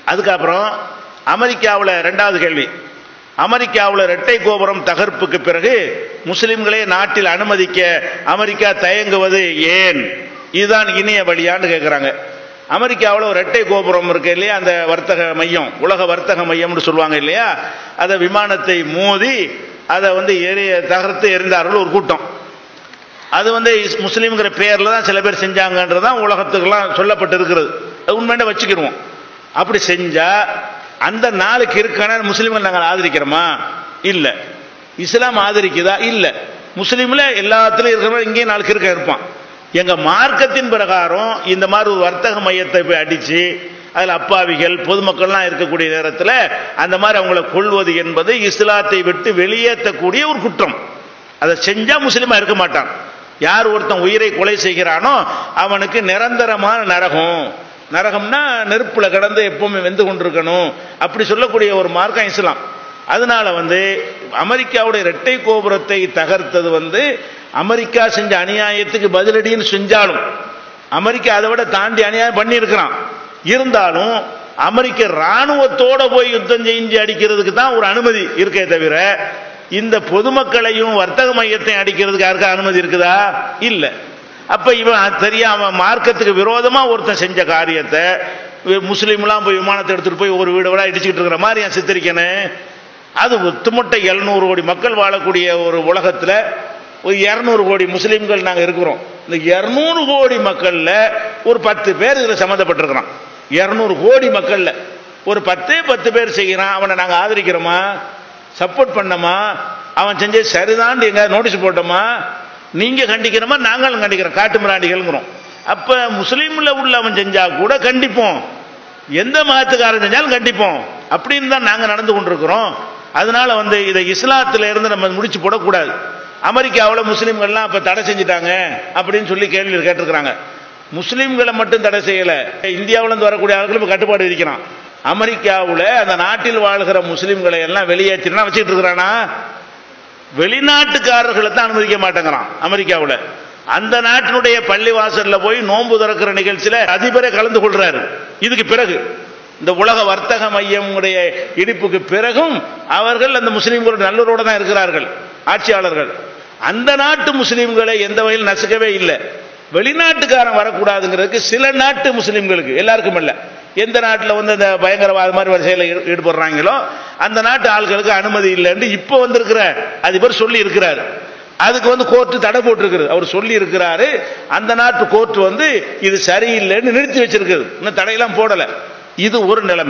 அதுக்கப்புறம் அமெரிக்காவில் ரெண்டாவது கேள்வி அமெரிக்காவில் இரட்டை கோபுரம் தகர்ப்புக்கு பிறகு முஸ்லிம்களை நாட்டில் அனுமதிக்க அமெரிக்கா தயங்குவது ஏன் இதுதான் இனிய வழியான்னு கேட்குறாங்க அமெரிக்காவில் ஒரு இரட்டை கோபுரம் இருக்கு இல்லையா அந்த வர்த்தக மையம் உலக வர்த்தக மையம்னு சொல்லுவாங்க இல்லையா அதை விமானத்தை மோதி அதை வந்து எரிய தகர்த்து எரிந்தார்கள் ஒரு கூட்டம் அது வந்து இஸ்- முஸ்லீம்ங்கிற பேர்ல தான் சில பேர் செஞ்சாங்கன்றதான் உலகத்துக்கெல்லாம் சொல்லப்பட்டு இருக்கிறது அது உண்மையான வச்சுக்கிடுவோம் அப்படி செஞ்சா அந்த நாளுக்கு இருக்கான முஸ்லீம்கள் நாங்கள் ஆதரிக்கிறோமா இல்ல இஸ்லாம் ஆதரிக்குதா இல்ல முஸ்லீம்ல எல்லாத்துலயும் இருக்கிறவங்க இங்கேயும் நாளுக்கு இருக்க இருப்பான் எங்க மார்க்கத்தின் பிரகாரம் இந்த மாதிரி ஒரு வர்த்தக மையத்தை போய் அடிச்சு அதில் அப்பாவிகள் பொதுமக்கள்லாம் இருக்கக்கூடிய நேரத்தில் அந்த மாதிரி அவங்கள கொள்வது என்பது இஸ்லாத்தை விட்டு வெளியேற்றக்கூடிய ஒரு குற்றம் அதை செஞ்சா முஸ்லீமா இருக்க மாட்டான் யார் ஒருத்தன் உயிரை கொலை செய்கிறானோ அவனுக்கு நிரந்தரமான நரகம் நரகம்னா நெருப்புல கடந்து எப்பவுமே வெந்து கொண்டிருக்கணும் அப்படி சொல்லக்கூடிய ஒரு மார்க்கம் இஸ்லாம் அதனால வந்து அமெரிக்காவுடைய இரட்டை கோபுரத்தை தகர்த்தது வந்து அமெரிக்கா செஞ்ச அநியாயத்துக்கு பதிலடின்னு செஞ்சாலும் அமெரிக்கா அதை விட தாண்டி அநியாயம் பண்ணியிருக்கிறான் இருந்தாலும் அமெரிக்க ராணுவத்தோட போய் யுத்தம் செஞ்சு அடிக்கிறதுக்கு தான் ஒரு அனுமதி இருக்கே தவிர இந்த பொதுமக்களையும் வர்த்தக மையத்தையும் அடிக்கிறதுக்கு யாருக்கா அனுமதி இருக்குதா இல்ல அப்ப இவன் தெரியாம மார்க்கத்துக்கு விரோதமா ஒருத்தன் செஞ்ச காரியத்தை வி- முஸ்லீம்லாம் போய் விமானத்தை எடுத்துட்டு போய் ஒரு வீடு வீடா இடிச்சுக்கிட்டு இருக்கிற மாதிரி என் சித்தரிக்கணும் அது ஒத்துமொட்ட எழுநூறு கோடி மக்கள் வாழக்கூடிய ஒரு உலகத்துல ஒரு இருநூறு கோடி முஸ்லீம்கள் நாங்க இருக்கிறோம் இந்த இருநூறு கோடி மக்கள்ல ஒரு பத்து பேர் இதுல சம்மந்தப்பட்டிருக்கிறான் இருநூறு கோடி மக்கள்ல ஒரு பத்தே பத்து பேர் செய்கிறான் அவனை நாங்க ஆதரிக்கிறோமா சப்போர்ட் பண்ணோமா அவன் செஞ்சது சரிதான் எங்க நோட்டீஸ் போட்டோமா நீங்க கண்டிக்கிறோமா நாங்களும் கண்டிக்கிறோம் காட்டு மிராண்டிகள்ங்கிறோம் அப்ப முஸ்லீம்ல உள்ள அவன் செஞ்சா கூட கண்டிப்போம் எந்த மதத்துக்காரன் செஞ்சாலும் கண்டிப்போம் அப்படின்னு தான் நாங்க நடந்து கொண்டிருக்கிறோம் அதனால வந்து இதை இஸ்லாத்துல இருந்து நம்ம முடிச்சு போடக்கூடாது அமெரிக்காவில் முஸ்லீம்கள்லாம் இப்ப தடை செஞ்சுட்டாங்க அப்படின்னு சொல்லி கேள்வி கேட்டிருக்கிறாங்க முஸ்லீம்களை மட்டும் தடை செய்யல இந்தியாவுல இருந்து வரக்கூடிய ஆட்களும் இப்ப கட்டுப்பாடு விதிக்கிறான் அமெரிக்காவுல அந்த நாட்டில் வாழ்கிற முஸ்லீம்களை எல்லாம் வெளியேற்றினா வச்சுக்கிட்டு இருக்கிறானா வெளிநாட்டுக்காரர்களை தான் அனுமதிக்க மாட்டேங்கிறான் அமெரிக்காவுல அந்த நாட்டினுடைய பள்ளி வாசல்ல போய் நோன்பு திறக்கிற நிகழ்ச்சியில அதிபரே கலந்து கொள்றாரு இதுக்கு பிறகு இந்த உலக வர்த்தக மையமுடைய இடிப்புக்கு பிறகும் அவர்கள் அந்த முஸ்லீம்களோட நல்லூரோட தான் இருக்கிறார்கள் ஆட்சியாளர்கள் அந்த நாட்டு முஸ்லீம்களை எந்த வகையில் நசுக்கவே இல்லை வெளிநாட்டுக்காரன் வரக்கூடாதுங்கிறதுக்கு சில நாட்டு முஸ்லீம்களுக்கு எல்லாருக்கும் இல்ல எந்த நாட்டில் வந்து இந்த பயங்கரவாத மாதிரி ஒரு செயலில் ஈடு- ஈடுபடுறாங்களோ அந்த நாட்டு ஆட்களுக்கு அனுமதி இல்லைன்னு இப்போ வந்திருக்கிற அதிபர் சொல்லி இருக்கிறார் அதுக்கு வந்து கோர்ட்டு தடை போட்டிருக்குது அவர் சொல்லி இருக்கிறாரு அந்த நாட்டு கோர்ட் வந்து இது சரியில்லைன்னு நிறுத்தி வச்சிருக்குது இன்னும் தடையெல்லாம் போடல இது ஒரு நிலைமை